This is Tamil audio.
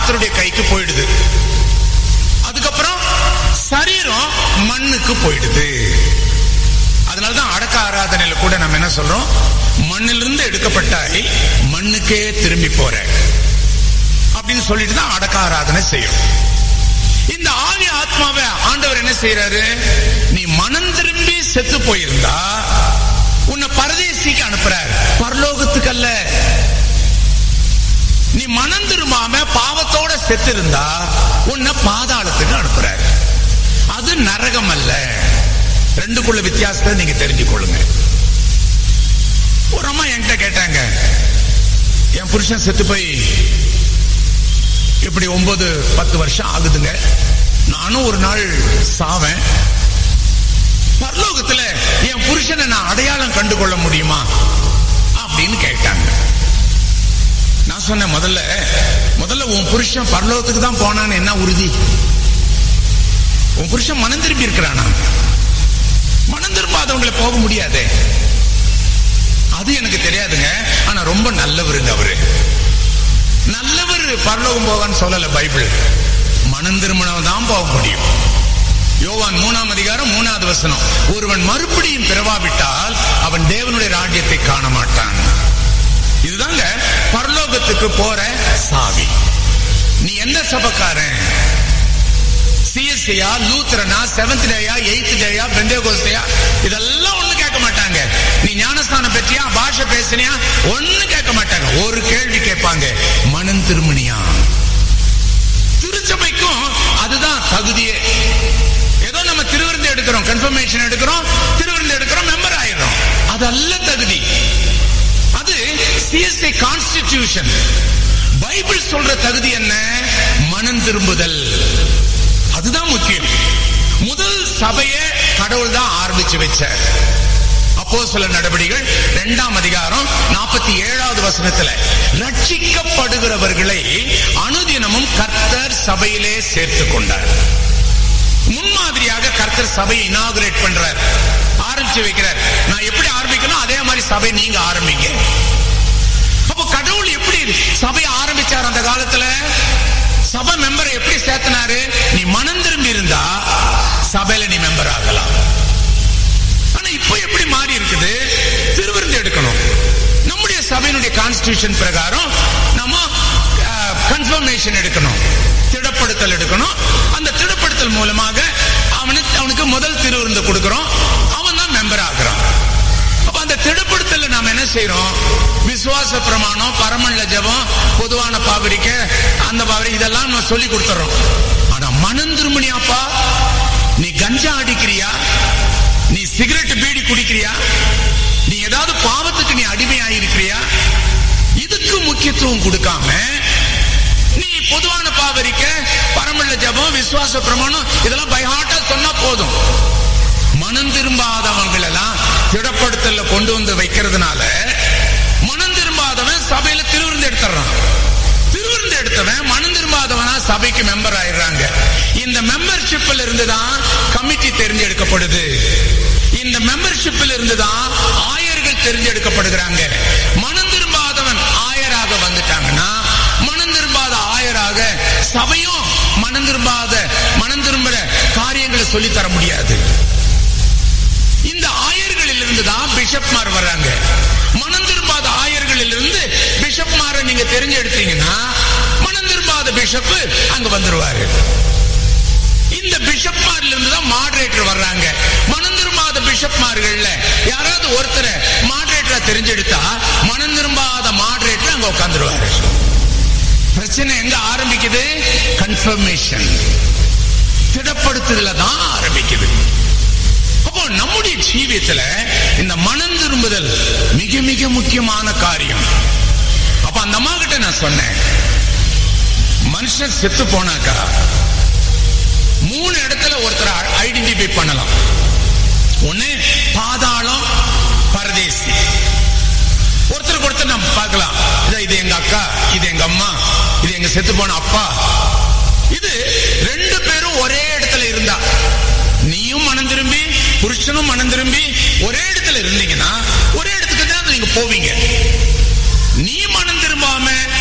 கர்த்தருடைய கைக்கு போயிடுது அதுக்கப்புறம் சரீரம் மண்ணுக்கு போயிடுது அதனாலதான் அடக்க ஆராதனையில கூட நம்ம என்ன சொல்றோம் மண்ணிலிருந்து எடுக்கப்பட்டாய் மண்ணுக்கே திரும்பி போற அப்படின்னு சொல்லிட்டு தான் அடக்க ஆராதனை செய்யும் இந்த ஆவி ஆத்மாவை ஆண்டவர் என்ன செய்யறாரு நீ மனம் திரும்பி செத்து போயிருந்தா உன்னை பரதேசிக்கு அனுப்புறார் பரலோகத்துக்கு அல்ல நீ மனம் திரும்பாம பாவத்தோட செத்து இருந்தா உன்னை பாதாளத்துக்கு அனுப்புறார் அது நரகம் அல்ல ரெண்டுக்குள்ள வித்தியாசத்தை நீங்க தெரிஞ்சுக்கொள்ளுங்க ஒரு அம்மா என்கிட்ட கேட்டாங்க என் புருஷன் செத்து போய் இப்படி ஒன்பது பத்து வருஷம் ஆகுதுங்க நானும் ஒரு நாள் சாவேன் பரலோகத்துல என் புருஷனை நான் அடையாளம் கண்டு கொள்ள முடியுமா அப்படின்னு கேட்டாங்க நான் சொன்னேன் முதல்ல முதல்ல உன் புருஷன் பரலோகத்துக்கு தான் போனான்னு என்ன உறுதி உன் புருஷன் மனம் திரும்பி இருக்கிறானா மனம் திரும்பாதவங்களை போக முடியாதே அது எனக்கு தெரியாதுங்க ஆனா ரொம்ப நல்லவருங்க அவரு நல்லவர் பரலோகம் போவான்னு சொல்லல பைபிள் மனம் திருமணம் தான் போக முடியும் யோவான் மூணாம் அதிகாரம் மூணாவது வசனம் ஒருவன் மறுபடியும் பிறவாவிட்டால் அவன் தேவனுடைய ராஜ்யத்தை காண மாட்டான் இதுதாங்க பரலோகத்துக்கு போற சாவி நீ எந்த சபக்காரன் சிஎஸ்சியா லூத்ரனா செவன்த் டேயா எயித் டேயா பெந்தேகோஸ்தையா இதெல்லாம் ஒண்ணு கேட்க மாட்டாங்க நீ ஞானஸ்தானம் பெற்றியா பாஷை பேசினியா ஒண்ணு கேட்க மாட்டாங்க ஒரு கேள்வி கேட்பாங்க மனம் திருமணியா திருச்சபைக்கும் அதுதான் தகுதியே ஏதோ நம்ம திருவிருந்து எடுக்கிறோம் கன்ஃபர்மேஷன் எடுக்கிறோம் திருவிருந்து எடுக்கிறோம் மெம்பர் ஆயிடுறோம் அதல்ல தகுதி அது சிஎஸ்ஐ கான்ஸ்டிடியூஷன் பைபிள் சொல்ற தகுதி என்ன மனம் திரும்புதல் அதுதான் முக்கியம் முதல் சபையை கடவுள் தான் ஆரம்பிச்சு வச்சார் அப்போ சில நடவடிக்கைகள் இரண்டாம் அதிகாரம் நாற்பத்தி ஏழாவது வசனத்துல ரட்சிக்கப்படுகிறவர்களை அனுதினமும் கர்த்தர் சபையிலே சேர்த்து கொண்டார் முன்மாதிரியாக கர்த்தர் சபையை இனாகுரேட் பண்றார் ஆரம்பிச்சு வைக்கிறார் நான் எப்படி ஆரம்பிக்கணும் அதே மாதிரி சபை நீங்க ஆரம்பிங்க அப்போ கடவுள் எப்படி சபையை ஆரம்பிச்சார் அந்த காலத்துல சபை மெம்பரை எப்படி சேர்த்தனாரு நீ மனம் திரும்பி இருந்தா சபையில நீ மெம்பர் ஆகலாம் ஆனா இப்போ எப்படி மாறி இருக்குது திருவிருந்து எடுக்கணும் நம்முடைய சபையினுடைய கான்ஸ்டிடியூஷன் பிரகாரம் நம்ம கன்ஃபர்மேஷன் எடுக்கணும் திடப்படுத்தல் எடுக்கணும் அந்த திடப்படுத்தல் மூலமாக அவனுக்கு அவனுக்கு முதல் திருவிருந்து கொடுக்கிறோம் அவன் தான் மெம்பர் ஆகிறான் அப்ப அந்த திடப்படுத்தல நாம என்ன செய்யறோம் விசுவாச பிரமாணம் பரமல்ல ஜபம் பொதுவான பாவரிக்க அந்த பாவரி இதெல்லாம் நம்ம சொல்லி கொடுத்துறோம் ஆனா மனம் திருமணியாப்பா நீ கஞ்சா அடிக்கிறியா நீ சிகரெட் பீடி குடிக்கிறியா நீ ஏதாவது பாவத்துக்கு நீ அடிமையாயிருக்கிறியா இதுக்கு முக்கியத்துவம் கொடுக்காம நீ பொதுவான பாவரிக்க பரமல்ல ஜபம் விசுவாச பிரமாணம் இதெல்லாம் பைஹாட்டா சொன்னா போதும் மனம் திரும்பாதவங்கள் எல்லாம் திடப்படுத்தல கொண்டு வந்து வைக்கிறதுனால மனம் திரும்பாதவன் சபையில திருவிருந்து எடுத்துறான் திருவிருந்து எடுத்தவன் மனம் திரும்பாதவனா சபைக்கு மெம்பர் ஆயிடுறாங்க இந்த மெம்பர்ஷிப்ல இருந்துதான் கமிட்டி தெரிஞ்செடுக்கப்படுது இந்த மெம்பர்ஷிப்ல இருந்துதான் ஆயர்கள் தெரிஞ்செடுக்கப்படுகிறாங்க மனம் திரும்பாதவன் ஆயராக வந்துட்டாங்கன்னா மனம் திரும்பாத ஆயராக சபையும் மனம் திரும்பாத மனம் திரும்புற காரியங்களை சொல்லி தர முடியாது இந்த ஆயர்களில் இருந்து தான் பிஷப்மார் வர்றாங்க மனம் திரும்பாத ஆயர்களில் இருந்து பிஷப்மாரை நீங்க தெரிஞ்செடுத்தீங்கன்னா மனம் திரும்பாத பிஷப் அங்க வந்துருவாரு இந்த பிஷப்மார்ல இருந்து தான் மாடரேட்டர் வர்றாங்க மனம் திரும்பாத பிஷப்மார்கள்ல யாராவது ஒருத்தரை மாடரேட்டரா தெரிஞ்செடுத்தா மனம் திரும்பாத மாடரேட்டர் அங்க உட்காந்துருவாரு பிரச்சனை எங்க ஆரம்பிக்குது கன்ஃபர்மேஷன் திடப்படுத்துதல தான் ஆரம்பிக்குது அப்போ நம்முடைய ஜீவியத்துல இந்த மனம் திரும்புதல் மிக மிக முக்கியமான காரியம் அப்ப அந்த அம்மா கிட்ட நான் சொன்னேன் மனுஷன் செத்து போனாக்கா மூணு இடத்துல ஒருத்தர் ஐடென்டிஃபை பண்ணலாம் ஒண்ணு பாதாளம் பரதேசி ஒருத்தருக்கு ஒருத்தர் நம்ம பார்க்கலாம் இதோ இது எங்க அக்கா இது எங்க அம்மா இது எங்க செத்து போன அப்பா இது ரெண்டு பேரும் ஒரே இடத்துல இருந்தா நீயும் மனம் திரும்பி புருஷனும் மனம் திரும்பி ஒரே இடத்துல இருந்தீங்கன்னா ஒரே இடத்துக்கு தான் நீங்க போவீங்க நீ மனம் திரும்பாம